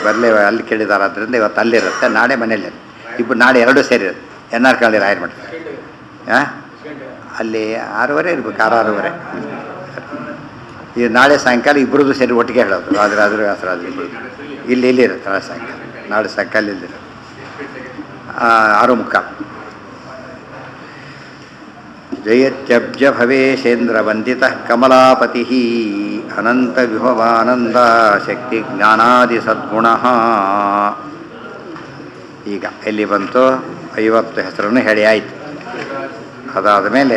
ಬರಲೇ ಅಲ್ಲಿ ಕೇಳಿದಾರೆ ಅದರಿಂದ ಇವತ್ತು ಅಲ್ಲಿರುತ್ತೆ ನಾಳೆ ಮನೇಲಿ ಇಬ್ಬರು ನಾಳೆ ಎರಡೂ ಸೇರಿರುತ್ತೆ ಎನ್ ಆರ್ ಕಾಳಿ ರಾಯರ್ ಮಠ ಹಾಂ ಅಲ್ಲಿ ಆರೂವರೆ ಇರ್ಬೇಕು ಆರು ಆರೂವರೆ ಇದು ನಾಳೆ ಸಾಯಂಕಾಲ ಇಬ್ಬರದ್ದು ಸೇರಿ ಒಟ್ಟಿಗೆ ಹೇಳೋದು ರಾಜರಾಜರು ವ್ಯಾಸರಾಜರು ಇಬ್ಬರು ಇಲ್ಲಿ ಇಲ್ಲಿ ಇರುತ್ತೆ ನಾಳೆ ಸಾಯಂಕಾಲ ನಾಳೆ ಸಾಯಂಕಾಲ ಇಲ್ಲಿ ಆ, ಆರು ಮುಕ್ಕಾಲು ಜಯತ್ಯಬ್ಜ ಭವೇಶೇಂದ್ರ ವಂದಿತ ಕಮಲಾಪತಿ ಅನಂತ ವಿಭವಾನಂದ ಶಕ್ತಿ ಜ್ಞಾನಾದಿ ಸದ್ಗುಣ ಈಗ ಎಲ್ಲಿ ಬಂತು ಐವತ್ತು ಹೆಸರನ್ನು ಹೇಳಿ ಆಯಿತು ಅದಾದ ಮೇಲೆ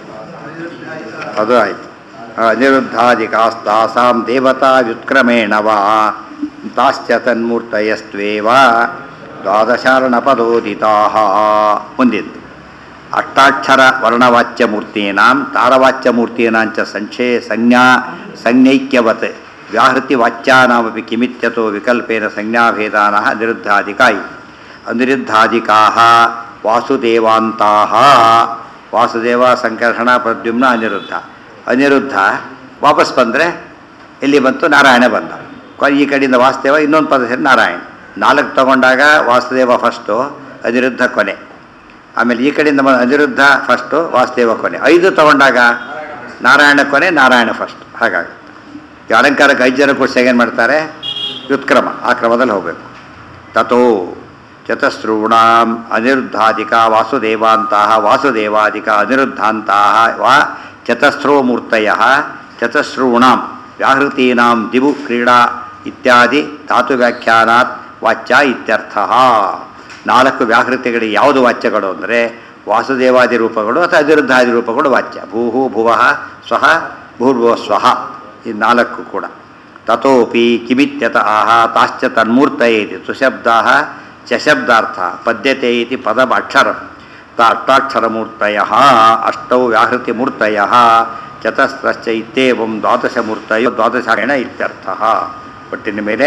ಅದು ಆಯಿತು ಅನಿರುದ್ಧಾದಿಕಾಸ್ತಾಸಾಂ ದೇವತಾ ವ್ಯುತ್ಕ್ರಮೇಣ ವಾ ತಾಶ್ಚ ತನ್ಮೂರ್ತಯಸ್ತ್ವೇವ ದ್ವಾದಶಾರಣ ಪದೋದಿತಾ ಮುಂದಿದ್ದು ಅಷ್ಟಾಕ್ಷರ ವರ್ಣವಾಚ್ಯ ಮೂರ್ತೀನಾಂ ತಾರವಾಚ್ಯ ಮೂರ್ತೀನಾಂಚ ಸಂಚೇ ಸಂಜ್ಞಾ ಸಂಜ್ಞೈಕ್ಯವತ್ ವ್ಯಾಹೃತಿ ವಾಚ್ಯಾನಾಮಪಿ ಕಿಮಿತ್ಯತೋ ವಿಕಲ್ಪೇನ ಸಂಜ್ಞಾಭೇದಾನ ಅನಿರುದ್ಧಾದಿಕಾಯಿ ಅನಿರುದ್ಧಾದಿಕಾಹ ವಾಸುದೇವಾಂತಾಹ ವಾಸುದೇವ ಸಂಕರ್ಷಣ ಪ್ರದ್ಯುಮ್ನ ಅನಿರುದ್ಧ ಅನಿರುದ್ಧ ವಾಪಸ್ ಬಂದರೆ ಎಲ್ಲಿ ಬಂತು ನಾರಾಯಣ ಬಂದ ಕೊ- ಈ ಕಡೆಯಿಂದ ವಾಸುದೇವ ಇನ್ನೊಂದು ಪದ ಸೇರಿ ನಾರಾಯಣ ನಾಲ್ಕು ತಗೊಂಡಾಗ ವಾಸುದೇವ ಫಸ್ಟು ಅನಿರುದ್ಧ ಕೊನೆ ಆಮೇಲೆ ಈ ಕಡೆಯಿಂದ ಬಂದ ಅನಿರುದ್ಧ ಫಸ್ಟು ವಾಸುದೇವ ಕೊನೆ ಐದು ತಗೊಂಡಾಗ ನಾರಾಯಣ ಕೊನೆ ನಾರಾಯಣ ಫಸ್ಟ್ ಹಾಗಾಗಿ ಈ ಅಲಂಕಾರಕ್ಕೆ ಐದು ಜನ ಕೂಡ ಏನು ಮಾಡ್ತಾರೆ ವ್ಯುತ್ಕ್ರಮ ಆ ಕ್ರಮದಲ್ಲಿ ಹೋಗಬೇಕು ತಥೋ ಚತಸ್ರೂಣಾಂ ಅನಿರುದ್ಧಾಧಿಕ ವಾಸುದೇವಾಂತಹ ವಾಸುದೇವಾಧಿಕ ಅನಿರುದ್ಧಾಂತಹ ವಾ ಚತಸ್ರೋ ಮೂರ್ತಯ ಚತಸ್ರೂಣಾಂ ವ್ಯಾಹೃತೀನಾಂ ದಿವು ಕ್ರೀಡಾ ಇತ್ಯಾದಿ ಧಾತು ವ್ಯಾಖ್ಯಾನಾತ್ ವಾಚ್ಯ ಇತ್ಯರ್ಥ ನಾಲ್ಕು ವ್ಯಾಹೃತಿಗಳಿಗೆ ಯಾವುದು ವಾಚ್ಯಗಳು ಅಂದರೆ ವಾಸುದೇವಾದಿ ರೂಪಗಳು ಅಥವಾ ಅನಿರುದ್ಧಾದಿ ರೂಪಗಳು ವಾಚ್ಯ ಭೂಹು ಭುವಃ ಸ್ವಹ ಭೂರ್ಭುವ ಸ್ವಹ ಈ ನಾಲ್ಕು ಕೂಡ ತಥೋಪಿ ಕಿಮಿತ್ಯತ ಆಹ ತಾಶ್ಚ ತನ್ಮೂರ್ತಯೇ ಇತಿ ಸುಶಬ್ದಾ ಚಶಬ್ದಾರ್ಥ ಪದ್ಯತೆ ಇತಿ ಪದಮಕ್ಷರಂ ತಾಷ್ಟಾಕ್ಷರಮೂರ್ತಯ ಅಷ್ಟೌ ವ್ಯಾಹೃತಿಮೂರ್ತಯ ಚತಸ್ರಶ್ಚ ಇತ್ಯೇವಂ ದ್ವಾದಶಮೂರ್ತಯ ದ್ವಾದಶಾಯಣ ಇತ್ಯರ್ಥ ಒಟ್ಟಿನ ಮೇಲೆ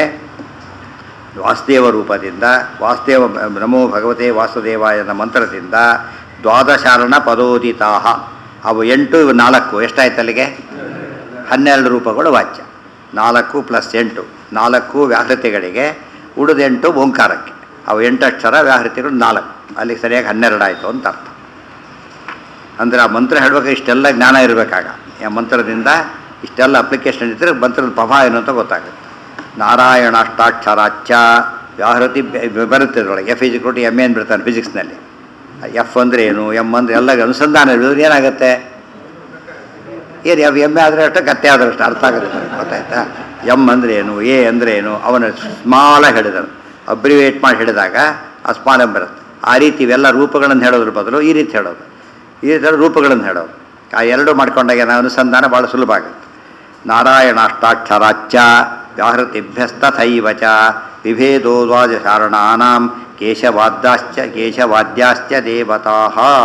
ವಾಸುದೇವ ರೂಪದಿಂದ ವಾಸುದೇವ ನಮೋ ಭಗವತೆ ವಾಸುದೇವಾಯ ಎನ್ನ ಮಂತ್ರದಿಂದ ದ್ವಾದಶಾರಣ ಪದೋದಿತಾಹ ಅವು ಎಂಟು ಇವು ನಾಲ್ಕು ಎಷ್ಟಾಯ್ತು ಅಲ್ಲಿಗೆ ಹನ್ನೆರಡು ರೂಪಗಳು ವಾಚ್ಯ ನಾಲ್ಕು ಪ್ಲಸ್ ಎಂಟು ನಾಲ್ಕು ವ್ಯಾಹೃತಿಗಳಿಗೆ ಉಳಿದೆಂಟು ಓಂಕಾರಕ್ಕೆ ಅವು ಎಂಟು ಅಕ್ಷರ ವ್ಯಾಹೃತಿಗಳು ನಾಲ್ಕು ಅಲ್ಲಿಗೆ ಸರಿಯಾಗಿ ಹನ್ನೆರಡು ಆಯಿತು ಅಂತ ಅರ್ಥ ಅಂದರೆ ಆ ಮಂತ್ರ ಹೇಳುವಾಗ ಇಷ್ಟೆಲ್ಲ ಜ್ಞಾನ ಇರಬೇಕಾಗ ಆ ಮಂತ್ರದಿಂದ ಇಷ್ಟೆಲ್ಲ ಅಪ್ಲಿಕೇಶನ್ ಇದ್ದರೆ ಮಂತ್ರದ ಪ್ರಭಾವ ಏನು ಅಂತ ಗೊತ್ತಾಗುತ್ತೆ ನಾರಾಯಣಾಷ್ಟಾಕ್ಷರಾಚ್ಯ ವ್ಯಾಹೃತಿ ಬೆ- ಬರುತ್ತೆ ಇದರೊಳಗೆ ಎಫ್ ಇಸ್ ಕೊಟ್ಟು ಎಮ್ ಏನು ಬಿಡ್ತಾನೆ ಫಿಸಿಕ್ಸ್ನಲ್ಲಿ ಎಫ್ ಅಂದರೆ ಏನು ಎಮ್ ಅಂದರೆ ಎಲ್ಲ ಅನುಸಂಧಾನ ಇರೋದು ಏನಾಗುತ್ತೆ ಏನು ಯಾವ ಎಮ್ಮೆ ಆದರೆ ಅಷ್ಟು ಗತ್ತೆ ಆದ್ರೆ ಅಷ್ಟು ಅರ್ಥ ಆಗುತ್ತೆ ಗೊತ್ತಾಯ್ತಾ ಎಮ್ ಅಂದರೆ ಏನು ಎ ಅಂದರೆ ಏನು ಅವನ ಸ್ಮಾಲಾಗಿ ಹೇಳಿದನು ಅಬ್ರಿವೇಟ್ ಮಾಡಿ ಹೇಳಿದಾಗ ಆ ಸ್ಮಾಲ್ ಎಂ ಬರುತ್ತೆ ಆ ರೀತಿ ಇವೆಲ್ಲ ರೂಪಗಳನ್ನು ಹೇಳೋದ್ರ ಬದಲು ಈ ರೀತಿ ಹೇಳೋದು ಈ ರೀತಿ ರೂಪಗಳನ್ನು ಹೇಳೋದು ಆ ಎರಡು ಮಾಡ್ಕೊಂಡಾಗ ಏನ ಅನುಸಂಧಾನ ಭಾಳ ಸುಲಭ ಆಗುತ್ತೆ ನಾರಾಯಣಾಷ್ಟಾಕ್ಷರಾಚ್ಯ ವ್ಯಾಹೃತಿಭ್ಯಸ್ತಥೈವ ಚ ವಿಭೇದೋ ದ್ವಾದಶಾರಣಾನಾಂ ಕೇಶವಾದ್ಯಾಶ್ಚ ಕೇಶವಾದ್ಯಾಶ್ಚ ದೇವತಾ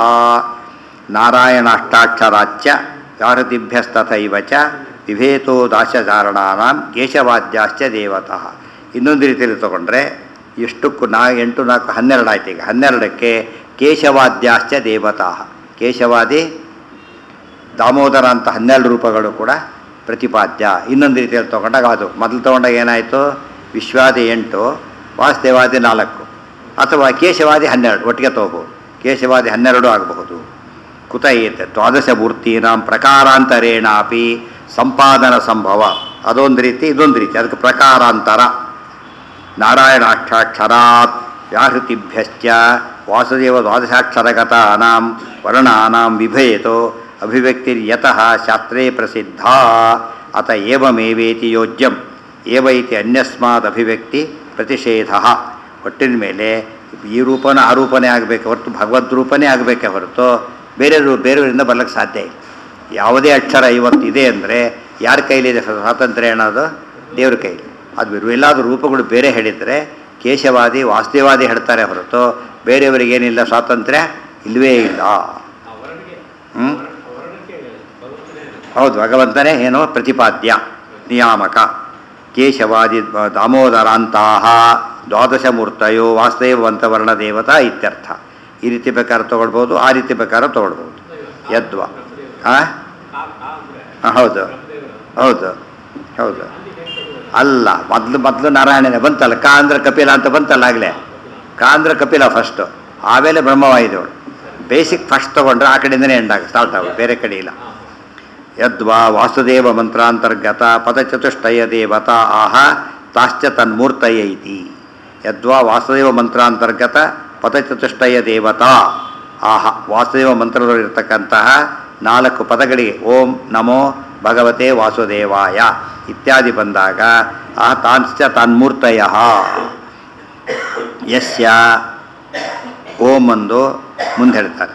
ನಾರಾಯಣಾಷ್ಟಾಕ್ಷರಾಚ್ಯ ವ್ಯಾಹೃತಿಭ್ಯಸ್ತಥೈವ ಚ ವಿಭೇದೋ ದಾಶಚಾರಣಾನಾಂ ಕೇಶವಾದ್ಯಾಶ್ಚ ದೇವತಃ ಇನ್ನೊಂದು ರೀತಿಯಲ್ಲಿ ತಗೊಂಡ್ರೆ ಎಷ್ಟಕ್ಕೂ ನಾ ಎಂಟು ನಾಲ್ಕು ಹನ್ನೆರಡು ಆಯ್ತು ಈಗ ಹನ್ನೆರಡಕ್ಕೆ ಕೇಶವಾದ್ಯಾಶ್ಚ ದೇವತಾ ಕೇಶವಾದಿ ದಾಮೋದರ ಅಂತ ಹನ್ನೆರಡು ರೂಪಗಳು ಕೂಡ ಪ್ರತಿಪಾದ್ಯ ಇನ್ನೊಂದು ರೀತಿಯಲ್ಲಿ ತೊಗೊಂಡಾಗ ಅದು ಮೊದಲು ತೊಗೊಂಡಾಗ ಏನಾಯಿತು ವಿಶ್ವಾದಿ ಎಂಟು ವಾಸುದೇವಾದಿ ನಾಲ್ಕು ಅಥವಾ ಕೇಶವಾದಿ ಹನ್ನೆರಡು ಒಟ್ಟಿಗೆ ತೊಗೋಬೋದು ಕೇಶವಾದಿ ಹನ್ನೆರಡು ಆಗಬಹುದು ಕುತ ಏತೆ ದ್ವಾದಶ ಮೂರ್ತೀನಾಂ ಪ್ರಕಾರಾಂತರೇಣಾಪಿ ಸಂಪಾದನ ಸಂಭವ ಅದೊಂದು ರೀತಿ ಇದೊಂದು ರೀತಿ ಅದಕ್ಕೆ ಪ್ರಕಾರಾಂತರ ನಾರಾಯಣಾಕ್ಷಾಕ್ಷರಾತ್ ವ್ಯಾಹೃತಿಭ್ಯಶ್ಚ ವಾಸುದೇವ ದ್ವಾದಶಾಕ್ಷರಗತಾನಾಂ ವರ್ಣಾನಾಂ ವಿಭೇತೋ ಅಭಿವ್ಯಕ್ತಿರ್ಯತಃ ಶಾಸ್ತ್ರೇ ಪ್ರಸಿದ್ಧ ಅತ ಏವಮೇವೇತಿ ಯೋಜ್ಯಂ ಏವ ಇತಿ ಅನ್ಯಸ್ಮಾತ್ ಅಭಿವ್ಯಕ್ತಿ ಪ್ರತಿಷೇಧ ಒಟ್ಟಿನ ಮೇಲೆ ಈ ರೂಪನ ಆ ರೂಪನೇ ಆಗಬೇಕು ಹೊರತು ಭಗವದ್ ರೂಪನೇ ಆಗಬೇಕೇ ಹೊರತು ಬೇರೆ ರೂ ಬೇರೆಯವರಿಂದ ಬರ್ಲಿಕ್ಕೆ ಸಾಧ್ಯ ಇಲ್ಲ ಯಾವುದೇ ಅಕ್ಷರ ಇವತ್ತು ಇದೆ ಅಂದರೆ ಯಾರ ಕೈಲಿದೆ ಸ್ವಾತಂತ್ರ್ಯ ಅನ್ನೋದು ದೇವ್ರ ಕೈಲಿ ಅದು ಎಲ್ಲಾದರೂ ರೂಪಗಳು ಬೇರೆ ಹೇಳಿದರೆ ಕೇಶವಾದಿ ವಾಸ್ತೇವಾದಿ ಹೇಳ್ತಾರೆ ಹೊರತು ಬೇರೆಯವರಿಗೇನಿಲ್ಲ ಸ್ವಾತಂತ್ರ್ಯ ಇಲ್ಲವೇ ಇಲ್ಲ ಹ್ಞೂ ಹೌದು ಭಗವಂತನೇ ಏನೋ ಪ್ರತಿಪಾದ್ಯ ನಿಯಾಮಕ ಕೇಶವಾದಿ ದಾಮೋದರಾಂತಹ ದ್ವಾದಶ ಮೂರ್ತಯೋ ವಾಸ್ತೇವಂತ ವರ್ಣ ದೇವತಾ ಇತ್ಯರ್ಥ ಈ ರೀತಿ ಬೇಕಾದ್ರೆ ತೊಗೊಳ್ಬೋದು ಆ ರೀತಿ ಬೇಕಾದ್ರೆ ತೊಗೊಳ್ಬೋದು ಯದ್ವ ಹಾಂ ಹೌದು ಹೌದು ಹೌದು ಅಲ್ಲ ಮೊದಲು ಮೊದಲು ನಾರಾಯಣನೇ ಬಂತಲ್ಲ ಕಾ ಅಂದ್ರೆ ಕಪಿಲ ಅಂತ ಬಂತಲ್ಲ ಆಗಲೇ ಕಾ ಅಂದ್ರೆ ಕಪಿಲ ಫಸ್ಟು ಆಮೇಲೆ ಬ್ರಹ್ಮವಾಯುದೇವಳು ಬೇಸಿಕ್ ಫಸ್ಟ್ ತೊಗೊಂಡ್ರೆ ಆ ಕಡೆಯಿಂದನೇ ಎಂಡಾಗ ಸ್ಟಾರ್ಟ್ ಆಗೋದು ಬೇರೆ ಕಡೆ ಇಲ್ಲ ಯದ್ವಾ ವಾಸುದೇವ ಮಂತ್ರಾಂತರ್ಗತ ಪದಚತುಷ್ಟಯ ದೇವತಾ ಆಹ ತಾಶ್ಚ ತನ್ಮೂರ್ತಯ ಇತಿ ಯದ್ವಾ ವಾಸುದೇವ ಮಂತ್ರಾಂತರ್ಗತ ಪದಚತುಷ್ಟಯ ದೇವತಾ ಆಹ ವಾಸುದೇವ ಮಂತ್ರದಲ್ಲಿರ್ತಕ್ಕಂತಹ ನಾಲ್ಕು ಪದಗಳಿಗೆ ಓಂ ನಮೋ ಭಗವತೆ ವಾಸುದೇವಾಯ ಇತ್ಯಾದಿ ಬಂದಾಗ ಆ ತಾಂಶ್ಚ ತನ್ಮೂರ್ತಯ ಯಸ್ಯ ಓಂ ಒಂದು ಮುಂದೆ ಹೇಳ್ತಾರೆ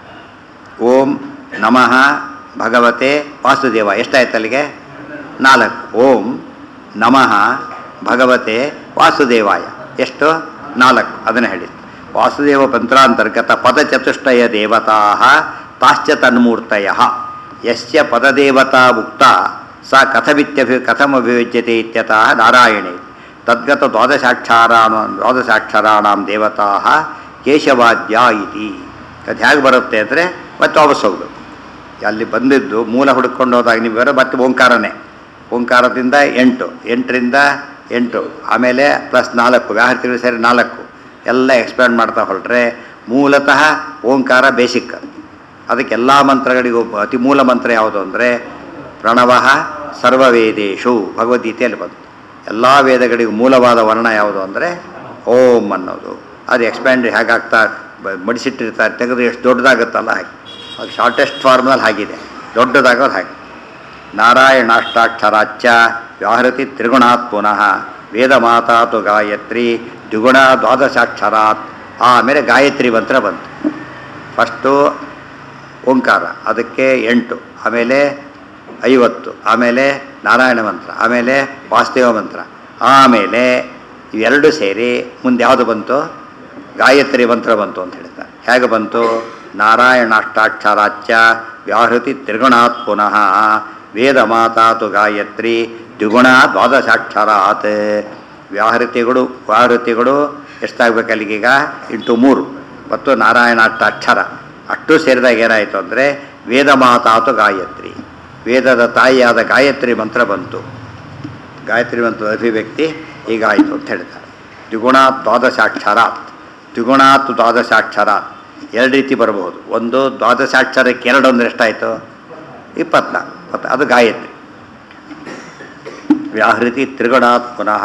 ಓಂ ನಮಃ ಭಗವತೆ ವಾಸುದೇವ ಎಷ್ಟಾಯ್ತು ಅಲ್ಲಿಗೆ ನಾಲ್ಕು ಓಂ ನಮಃ ಭಗವತೆ ವಾಸುದೇವಾಯ ಎಷ್ಟು ನಾಲ್ಕು ಅದನ್ನು ಹೇಳಿ ವಾಸುದೇವ ಮಂತ್ರಾಂತರ್ಗತ ಪದಚತುಷ್ಟಯ ದೇವತಾ ತಾಶ್ಚ ತನ್ಮೂರ್ತಯ ಯಸ್ಯ ಪದದೇವತಾ ಉಕ್ತ ಸ ಕಥಮಿತ್ಯಭಿ ಕಥಮಭಿವ್ಯಜ್ಯತೆ ಇತ್ಯತಃ ನಾರಾಯಣೇ ತದ್ಗತ ದ್ವಾದಶಾಕ್ಷಾರಾಣ ದ್ವಾದಶಾಕ್ಷರಾಣಾಂ ದೇವತಾ ಕೇಶವಾದ್ಯ ಇತಿ ಅದು ಹೇಗೆ ಬರುತ್ತೆ ಅಂದರೆ ಮತ್ತೆ ವಾಪಸ್ ಹೋಗಬೇಕು ಅಲ್ಲಿ ಬಂದಿದ್ದು ಮೂಲ ಹುಡ್ಕೊಂಡು ಹೋದಾಗ ನೀವು ಬೇರೆ ಮತ್ತೆ ಓಂಕಾರನೇ ಓಂಕಾರದಿಂದ ಎಂಟು ಎಂಟರಿಂದ ಎಂಟು ಆಮೇಲೆ ಪ್ಲಸ್ ನಾಲ್ಕು ವ್ಯಾಹೃತಿಗಳು ಸೇರಿ ನಾಲ್ಕು ಎಲ್ಲ ಎಕ್ಸ್ಪ್ಯಾಂಡ್ ಮಾಡ್ತಾ ಹೊರಟ್ರೆ ಮೂಲತಃ ಓಂಕಾರ ಬೇಸಿಕ್ ಅದು ಅದಕ್ಕೆ ಎಲ್ಲ ಮಂತ್ರಗಳಿಗೂ ಅತಿ ಮೂಲ ಮಂತ್ರ ಯಾವುದು ಅಂದರೆ ಪ್ರಣವ ಸರ್ವವೇದೇಶು ಭಗವದ್ಗೀತೆಯಲ್ಲಿ ಬಂತು ಎಲ್ಲ ವೇದಗಳಿಗೂ ಮೂಲವಾದ ವರ್ಣ ಯಾವುದು ಅಂದರೆ ಓಂ ಅನ್ನೋದು ಅದು ಎಕ್ಸ್ಪ್ಯಾಂಡ್ ಹೇಗಾಗ್ತಾ ಬ- ಮಡಿಸಿಟ್ಟಿರ್ತಾರೆ ತೆಗೆದು ಎಷ್ಟು ದೊಡ್ಡದಾಗುತ್ತಲ್ಲ ಹಾಗೆ ಅದು ಶಾರ್ಟೆಸ್ಟ್ ಫಾರ್ಮ್ನಲ್ಲಿ ಹಾಗಿದೆ ದೊಡ್ಡದಾಗೋದು ಹಾಗೆ ನಾರಾಯಣಾಷ್ಟಾಕ್ಷರಾಚ್ಯ ವ್ಯಾಹೃತಿ ತ್ರಿಗುಣಾತ್ ಪುನಃ ವೇದ ಮಾತಾತು ಗಾಯತ್ರಿ ದ್ವಿಗುಣ ದ್ವಾದಶಾಕ್ಷರಾತ್ ಆಮೇಲೆ ಗಾಯತ್ರಿ ಮಂತ್ರ ಬಂತು ಫಸ್ಟು ಓಂಕಾರ ಅದಕ್ಕೆ ಎಂಟು ಆಮೇಲೆ ಐವತ್ತು ಆಮೇಲೆ ನಾರಾಯಣ ಮಂತ್ರ ಆಮೇಲೆ ವಾಸುದೇವ ಮಂತ್ರ ಆಮೇಲೆ ಇವೆರಡು ಸೇರಿ ಮುಂದೆ ಯಾವುದು ಬಂತು ಗಾಯತ್ರಿ ಮಂತ್ರ ಬಂತು ಅಂತ ಹೇಳ್ತಾರೆ ಹೇಗೆ ಬಂತು ನಾರಾಯಣಾಷ್ಟಾಕ್ಷರಾಚ್ಯ ವ್ಯಾಹೃತಿ ತ್ರಿಗುಣಾತ್ ಪುನಃ ವೇದ ಮಾತಾತು ಗಾಯತ್ರಿ ದ್ವಿಗುಣ ದ್ವಾದಶಾಕ್ಷರಾತ್ ವ್ಯಾಹೃತಿಗಳು ವ್ಯಾಹೃತಿಗಳು ಎಷ್ಟಾಗಬೇಕು ಅಲ್ಲಿಗೀಗ ಇಂಟು ಮೂರು ಮತ್ತು ನಾರಾಯಣಾಷ್ಟಾಕ್ಷರ ಅಷ್ಟು ಸೇರಿದಾಗ ಏನಾಯಿತು ಅಂದರೆ ವೇದ ಮಾತಾತು ಗಾಯತ್ರಿ ವೇದದ ತಾಯಿಯಾದ ಗಾಯತ್ರಿ ಮಂತ್ರ ಬಂತು ಗಾಯತ್ರಿ ಮಂತ್ರದ ಅಭಿವ್ಯಕ್ತಿ ಹೀಗಾಯಿತು ಅಂತ ಹೇಳ್ತಾರೆ ದ್ವಿಗುಣಾತ್ ದ್ವಾದಶಾಕ್ಷರಾತ್ ದ್ವಿಗುಣಾತ್ ದ್ವಾದಶಾಕ್ಷರಾತ್ ಎರಡು ರೀತಿ ಬರಬಹುದು ಒಂದು ದ್ವಾದಶಾಕ್ಷರಕ್ಕೆ ಎರಡು ಅಂದ್ರೆ ಎಷ್ಟಾಯಿತು ಇಪ್ಪತ್ನಾಲ್ಕು ಮತ್ತು ಅದು ಗಾಯತ್ರಿ ವ್ಯಾಹೃತಿ ತ್ರಿಗುಣಾತ್ ಪುನಃ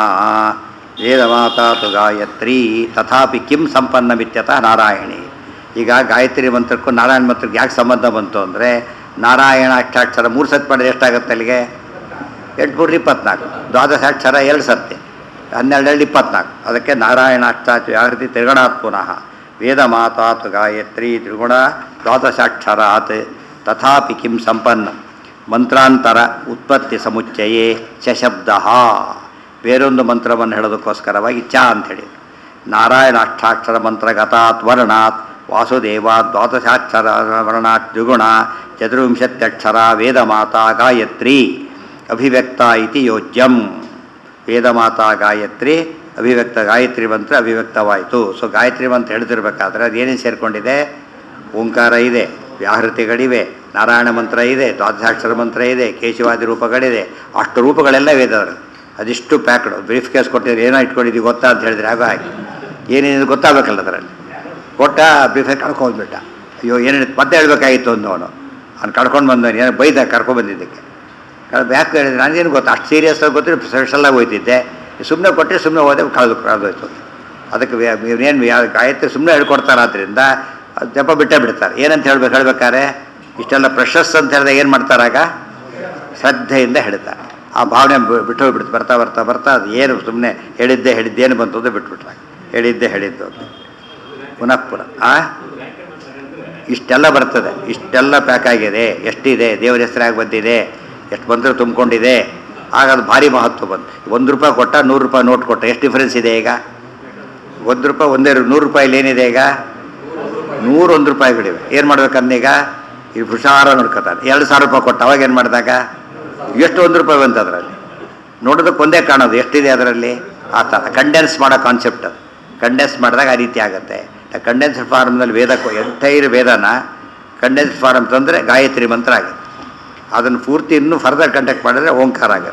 ವೇದಮಾತಾತು ಗಾಯತ್ರಿ ತಥಾಪಿ ಕಿಂ ಸಂಪನ್ನಮಿತ್ಯತಃ ನಾರಾಯಣಿ ಈಗ ಗಾಯತ್ರಿ ಮಂತ್ರಕ್ಕೂ ನಾರಾಯಣ ಮಂತ್ರಕ್ಕೆ ಯಾಕೆ ಸಂಬಂಧ ಬಂತು ಅಂದರೆ ನಾರಾಯಣ ಅಷ್ಟಾಕ್ಷರ ಮೂರು ಸತಿ ಮಾಡಿದ್ರೆ ಎಷ್ಟಾಗುತ್ತೆ ಅಲ್ಲಿಗೆ ಎಂಟು ಮೂರು ಇಪ್ಪತ್ನಾಲ್ಕು ದ್ವಾದಶಾಕ್ಷರ ಎರಡು ಸತ್ಯ ಹನ್ನೆರಡರಲ್ಲಿ ಇಪ್ಪತ್ನಾಲ್ಕು ಅದಕ್ಕೆ ನಾರಾಯಣ ಅಷ್ಟಾಚ ವ್ಯಾಹೃತಿ ತ್ರಿಗುಣಾತ್ ಪುನಃ ವೇದ ಮಾತಾತ್ ಗಾಯತ್ರಿ ತ್ರಿಗುಣ ದ್ವಾದಶಾಕ್ಷರಾತ್ ತಥಾಪಿ ಕಿಂ ಸಂಪನ್ನ ಮಂತ್ರಾಂತರ ಉತ್ಪತ್ತಿ ಸಮುಚ್ಚಯೇ ಶಬ್ದ ಬೇರೊಂದು ಮಂತ್ರವನ್ನು ಹೇಳೋದಕ್ಕೋಸ್ಕರವಾಗಿ ಚ ಅಂಥೇಳಿ ನಾರಾಯಣ ಅಷ್ಟಾಕ್ಷರ ಮಂತ್ರಗತಾತ್ ವರ್ಣಾತ್ ವಾಸುದೇವ ದ್ವಾದಶಾಕ್ಷರ ವರ್ಣಾತ್ ದ್ವಿಗುಣ ಚತುರ್ವಿಂಶತ್ಯಕ್ಷರ ವೇದಮಾತಾ ಗಾಯತ್ರಿ ಅಭಿವ್ಯಕ್ತ ಇತಿ ಯೋಜ್ಯಂ ವೇದಮಾತಾ ಗಾಯತ್ರಿ ಅಭಿವ್ಯಕ್ತ ಗಾಯತ್ರಿ ಮಂತ್ರ ಅಭಿವ್ಯಕ್ತವಾಯಿತು ಸೊ ಗಾಯತ್ರಿ ಮಂತ್ರ ಹೇಳ್ತಿರ್ಬೇಕಾದ್ರೆ ಅದೇನೇನು ಸೇರಿಕೊಂಡಿದೆ ಓಂಕಾರ ಇದೆ ವ್ಯಾಹೃತಿಗಳಿವೆ ನಾರಾಯಣ ಮಂತ್ರ ಇದೆ ದ್ವಾದಶಾಕ್ಷರ ಮಂತ್ರ ಇದೆ ಕೇಶವಾದಿ ರೂಪಗಳಿದೆ ಅಷ್ಟು ರೂಪಗಳೆಲ್ಲ ವೇದದಲ್ಲಿ ಅದಿಷ್ಟು ಪ್ಯಾಕ್ಡ್ ಬ್ರೀಫ್ ಕೇಸ್ ಕೊಟ್ಟಿದ್ರೆ ಏನೋ ಇಟ್ಕೊಂಡಿದ್ದೀವಿ ಗೊತ್ತಾ ಅಂತ ಹೇಳಿದ್ರೆ ಆಗ ಹಾಗೆ ಏನೇನು ಗೊತ್ತಾಗಬೇಕಲ್ಲ ಅದರಲ್ಲಿ ಕೊಟ್ಟ ಬ್ರೀಫೇ ಕಳ್ಕೊಂಡ್ಬಿಟ್ಟ ಅಯ್ಯೋ ಏನೇನು ಮತ್ತೆ ಹೇಳ್ಬೇಕಾಗಿತ್ತು ಅಂದವನು ಅವ್ನು ಕಳ್ಕೊಂಡು ಬಂದವನು ಏನೋ ಬೈದ ಕರ್ಕೊಂಡು ಬಂದಿದ್ದಕ್ಕೆ ಕಳೆದು ಯಾಕೆ ಹೇಳಿದ್ರೆ ನನಗೇನು ಗೊತ್ತು ಅಷ್ಟು ಸೀರಿಯಸ್ ಆಗಿ ಗೊತ್ತಿದ್ರೆ ಸ್ಪೆಷಲಾಗಿ ಹೋಯ್ತಿದ್ದೆ ಸುಮ್ಮನೆ ಕೊಟ್ಟರೆ ಸುಮ್ಮನೆ ಹೋದೆ ಕಳೆದು ಕಳೆದೋಯ್ತು ಅದಕ್ಕೆ ಏನು ಯಾವ ಗಾಯತ್ರಿ ಸುಮ್ಮನೆ ಹೇಳ್ಕೊಡ್ತಾರಾದ್ರಿಂದ ಅದು ಜಪ ಬಿಟ್ಟೇ ಬಿಡ್ತಾರೆ ಏನಂತ ಹೇಳ್ಬೇಕು ಹೇಳ್ಬೇಕಾದ್ರೆ ಇಷ್ಟೆಲ್ಲ ಪ್ರಶಸ್ ಅಂತ ಹೇಳಿದಾಗ ಏನು ಮಾಡ್ತಾರಾಗ ಶ್ರದ್ಧೆಯಿಂದ ಹೇಳ್ತಾರೆ ಆ ಭಾವನೆ ಬಿ- ಬಿಟ್ಟು ಹೋಗ್ಬಿಡ್ತು ಬರ್ತಾ ಬರ್ತಾ ಬರ್ತಾ ಅದು ಏನು ಸುಮ್ಮನೆ ಹೇಳಿದ್ದೆ ಹೇಳಿದ್ದೇನು ಬಂತು ಅಂತ ಬಿಟ್ಬಿಟ್ರೆ ಹೇಳಿದ್ದೆ ಹೇಳಿದ್ದು ಅಂತ ಪುನಃ ಪುನಃ ಆ ಇಷ್ಟೆಲ್ಲ ಬರ್ತದೆ ಇಷ್ಟೆಲ್ಲ ಪ್ಯಾಕ್ ಆಗಿದೆ ಎಷ್ಟಿದೆ ದೇವರ ಹೆಸರಾಗಿ ಬಂದಿದೆ ಎಷ್ಟು ಬಂದರೆ ತುಂಬಿಕೊಂಡಿದೆ ಆಗ ಅದು ಭಾರಿ ಮಹತ್ವ ಬಂತು ಒಂದು ರೂಪಾಯಿ ಕೊಟ್ಟ ನೂರು ರೂಪಾಯಿ ನೋಟ್ ಕೊಟ್ಟ ಎಷ್ಟು ಡಿಫ್ರೆನ್ಸ್ ಇದೆ ಈಗ ಒಂದು ರೂಪಾಯಿ ಒಂದೇ ರೂ- ನೂರು ರೂಪಾಯಿಲಿ ಏನಿದೆ ಈಗ ನೂರು ಒಂದು ರೂಪಾಯಿಗಳಿವೆ ಏನು ಮಾಡ್ಬೇಕಂದೀಗ ಈ ಹುಷಾರ ನೋಡ್ಕೊತಾನೆ ಎರಡು ಸಾವಿರ ರೂಪಾಯಿ ಕೊಟ್ಟ ಅವಾಗ ಏನು ಮಾಡಿದಾಗ ಎಷ್ಟು ಒಂದು ರೂಪಾಯಿ ಬಂತು ಅದರಲ್ಲಿ ನೋಡೋದಕ್ಕೆ ಒಂದೇ ಕಾಣೋದು ಎಷ್ಟಿದೆ ಅದರಲ್ಲಿ ಆ ಥರ ಕಂಡೆನ್ಸ್ ಮಾಡೋ ಕಾನ್ಸೆಪ್ಟ್ ಅದು ಕಂಡೆನ್ಸ್ ಮಾಡಿದಾಗ ಆ ರೀತಿ ಆಗುತ್ತೆ ಕಂಡೆನ್ಸ್ ಫಾರ್ಮ್ನಲ್ಲಿ ವೇದ ಎಂಟೈರ್ ವೇದನ ಕಂಡೆನ್ಸ್ ಫಾರ್ಮ್ ತಂದರೆ ಗಾಯತ್ರಿ ಮಂತ್ರ ಆಗುತ್ತೆ ಅದನ್ನು ಪೂರ್ತಿ ಇನ್ನೂ ಫರ್ದರ್ ಕಂಟೆಕ್ಟ್ ಮಾಡಿದ್ರೆ ಓಂಕಾರ ಆಗುತ್ತೆ